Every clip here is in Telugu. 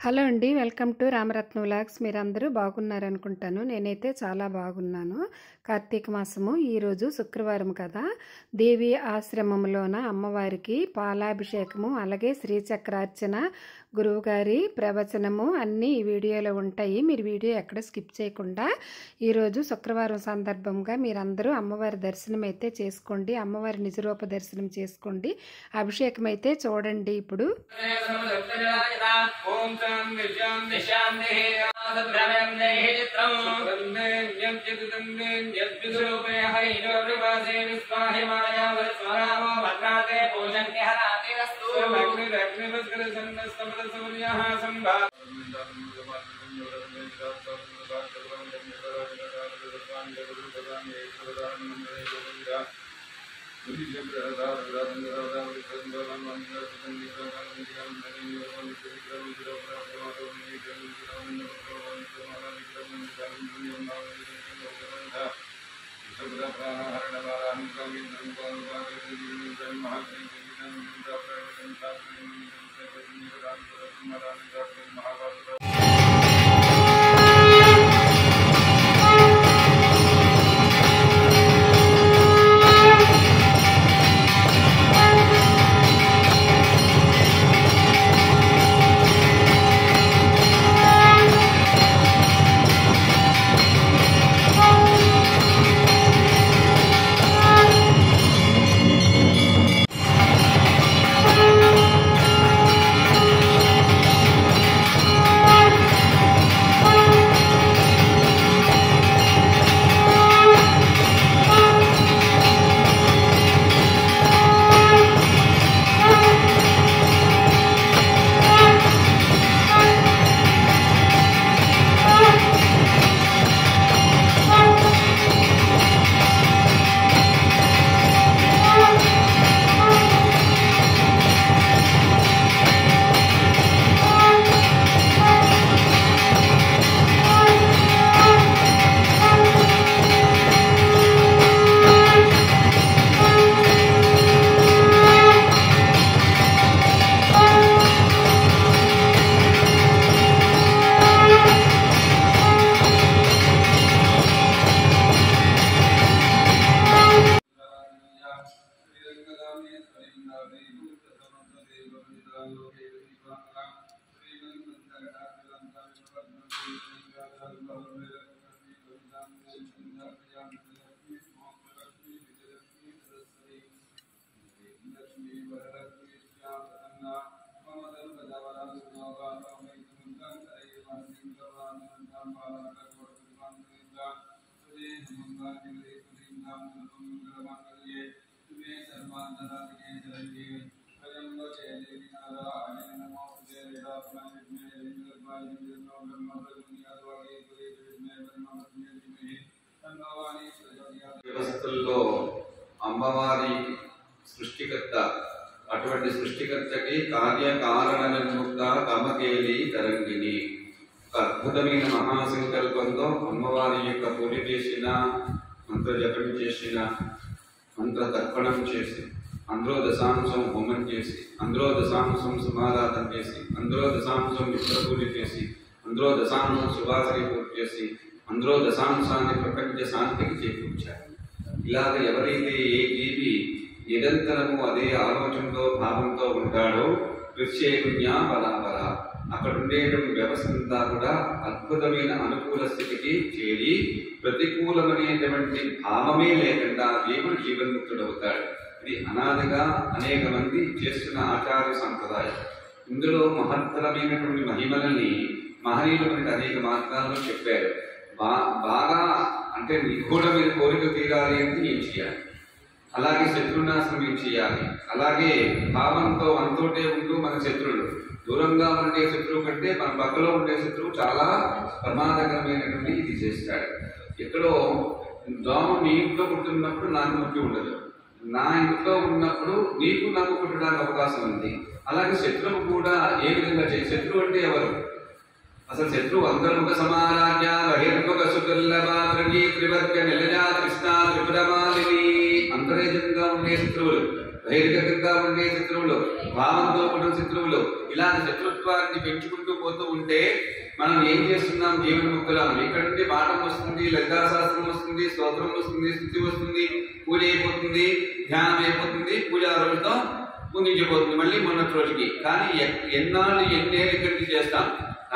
హలో అండి వెల్కమ్ టు రామరత్న వ్లాగ్స్ మీరందరూ బాగున్నారనుకుంటాను నేనైతే చాలా బాగున్నాను కార్తీక మాసము ఈరోజు శుక్రవారం కదా దేవి ఆశ్రమంలోన అమ్మవారికి పాలాభిషేకము అలాగే శ్రీచక్రార్చన గురువుగారి ప్రవచనము అన్నీ ఈ వీడియోలో ఉంటాయి మీరు వీడియో ఎక్కడ స్కిప్ చేయకుండా ఈరోజు శుక్రవారం సందర్భంగా మీరందరూ అమ్మవారి దర్శనం అయితే చేసుకోండి అమ్మవారి నిజరూప దర్శనం చేసుకోండి అభిషేకం అయితే చూడండి ఇప్పుడు ఓం శాంతి శాంతి శాంతి వ్యవస్థల్లో అమ్మవారి సృష్టికర్త అటువంటి సృష్టికర్తకి కార్యకారణ నిర్ముక్త కమకేలి తరంగిణి ఒక అద్భుతమైన మహాసంకల్పంతో అమ్మవారి యొక్క పూజ చేసిన మంత్ర జపం చేసిన మంత్ర తర్పణం చేసి అందులో దశాంశం హోమం చేసి అందులో దశాంశం సమారాధన చేసి అందులో దశాంశం విప్ర పూజ చేసి అందులో దశాంశం సువాసని పూజ చేసి అందులో దశాంశాన్ని ప్రపంచ శాంతికి చేకూర్చారు ఇలాగ ఎవరైతే ఏ జీవి నిరంతరము అదే ఆలోచనతో భావంతో ఉంటాడో ప్రత్యేకుజ్ఞ బలాబల అక్కడ ఉండేటువంటి వ్యవస్థ అంతా కూడా అద్భుతమైన అనుకూల స్థితికి చేరి ప్రతికూలమైనటువంటి భావమే లేకుండా దేవుడు జీవన్ముక్తుడవుతాడు ఇది అనాదిగా అనేక మంది చేస్తున్న ఆచార్య సంప్రదాయం ఇందులో మహత్తరమైనటువంటి మహిమలని మహనీయులు మనకి అనేక మార్గాల్లో చెప్పారు బా బాగా అంటే నిగూఢమైన కోరిక తీరాలి అంటే ఏం చేయాలి అలాగే శత్రునాశనం ఏం చేయాలి అలాగే భావంతో మనతోటే ఉంటూ మన శత్రువులు దూరంగా ఉండే శత్రువు కంటే మన పక్కలో ఉండే శత్రువు చాలా ప్రమాదకరమైనటువంటి ఇది చేస్తాడు ఎక్కడో దోమ నీ ఇంట్లో పుట్టినప్పుడు నాకు ముక్తి ఉండదు నా ఇంట్లో ఉన్నప్పుడు నీకు నాకు పుట్టడానికి అవకాశం ఉంది అలాగే శత్రువు కూడా ఏ విధంగా చే శత్రువు అంటే ఎవరు అసలు శత్రువు అంతర్ముఖ సమారాజ్య బహిర్ముఖ సుదుర్లభాద్రగీ త్రివర్గ నిలజా కృష్ణ త్రిపురమాలిని అంతరేజంగా ఉండే శత్రువులు బహిర్గతంగా ఉండే శత్రువులు భావంతో కూడిన శత్రువులు ఇలాంటి శత్రుత్వాన్ని పెంచుకుంటూ పోతూ ఉంటే మనం ఏం చేస్తున్నాం జీవన ముక్తులం ఇక్కడ నుండి పాఠం వస్తుంది లలితాశాస్త్రం వస్తుంది స్తోత్రం వస్తుంది స్థుతి వస్తుంది పూజ అయిపోతుంది ధ్యానం అయిపోతుంది పూజ ఆ రోజుతో ముగించిపోతుంది మళ్ళీ మొన్నటి రోజుకి కానీ ఎ- ఎన్నాళ్ళు ఎన్నేళ్ళు ఇక్కడికి చేస్తాం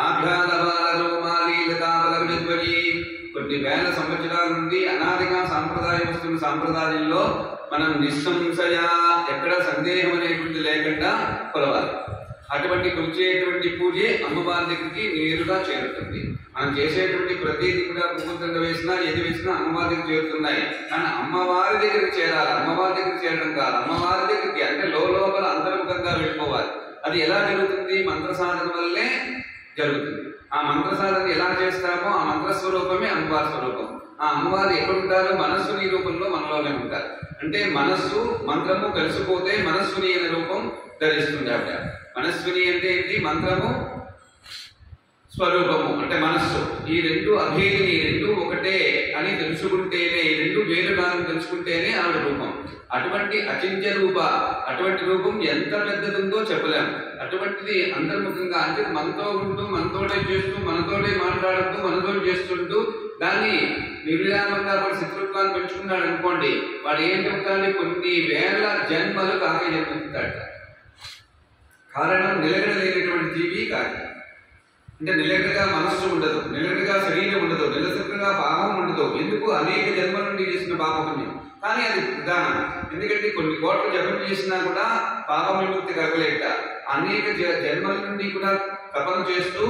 నాభ్యాలవాలీ కొన్ని వేల సంవత్సరాల నుండి అనాదిగా సాంప్రదాయం వస్తున్న సాంప్రదాయంలో మనం నిస్సంశయ ఎక్కడ సందేహం అనేటువంటి లేకుండా కొలవాలి అటువంటి కొలిచేటువంటి పూజే అమ్మవారి దగ్గరికి నేరుగా చేరుతుంది మనం చేసేటువంటి ప్రతిదీ కూడా పువ్వుతండ వేసినా ఏది వేసినా అమ్మవారి దగ్గర చేరుతున్నాయి కానీ అమ్మవారి దగ్గరికి చేరాలి అమ్మవారి దగ్గరికి చేరడం కాదు అమ్మవారి దగ్గరికి అంటే లోపల అంతర్ముఖంగా వెళ్ళిపోవాలి అది ఎలా జరుగుతుంది మంత్ర సాధన వల్లే జరుగుతుంది ఆ మంత్ర సాధన ఎలా చేస్తామో ఆ మంత్ర స్వరూపమే అమ్మవారి స్వరూపం ఆ అమ్మవారు ఎక్కడ ఉంటారు మనస్సుని రూపంలో మనలోనే ఉంటారు అంటే మనస్సు మంత్రము కలిసిపోతే మనస్సుని అనే రూపం ధరిస్తుంది ఆవిడ మనస్సుని అంటే ఏంటి మంత్రము స్వరూపము అంటే మనస్సు ఈ రెండు అభేదిని ఈ రెండు ఒకటే అని తెలుసుకుంటేనే ఈ రెండు వేరు కాదని తెలుసుకుంటేనే ఆవిడ రూపం అటువంటి అచింత్య రూప అటువంటి రూపం ఎంత పెద్దదుందో చెప్పలేము అటువంటిది అంతర్ముఖంగా అంటే మనతో ఉంటూ మనతోటే చేస్తూ మనతోటే మాట్లాడుతూ మనతో చేస్తుంటూ దాన్ని నిర్విరామంగా వాడు శత్రుత్వాన్ని పెంచుకున్నాడు అనుకోండి వాడు ఏం చెప్తాడు కొన్ని వేల జన్మలు కాకే చెప్తాడు కారణం నిలకడలేనటువంటి జీవి కాకి అంటే నిలకడగా మనస్సు ఉండదు నిలకడగా శరీరం ఉండదు నిలసక్కగా పాపం ఉండదు ఎందుకు అనేక జన్మల నుండి చేసిన పాపపుణ్యం కానీ అది ప్రధానం ఎందుకంటే కొన్ని కోట్ల జపం చేసినా కూడా పాప విముక్తి కలగలేక అనేక జ- జన్మల నుండి కూడా తపన చేస్తూ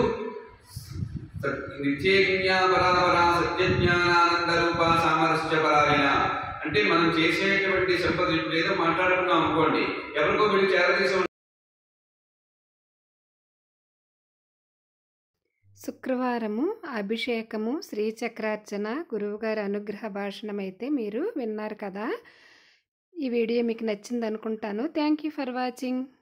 నిత్యేజ్ఞా పరాపరా సత్యజ్ఞానానంద రూప సామరస్య పరాయణ అంటే మనం చేసేటువంటి సంపద ఇప్పుడు ఏదో మాట్లాడుకున్నాం అనుకోండి ఎవరికో వీళ్ళు చేరదీసం శుక్రవారము అభిషేకము శ్రీచక్రార్చన గురువుగారి అనుగ్రహ భాషణం అయితే మీరు విన్నారు కదా ఈ వీడియో మీకు నచ్చింది అనుకుంటాను థ్యాంక్ యూ ఫర్ వాచింగ్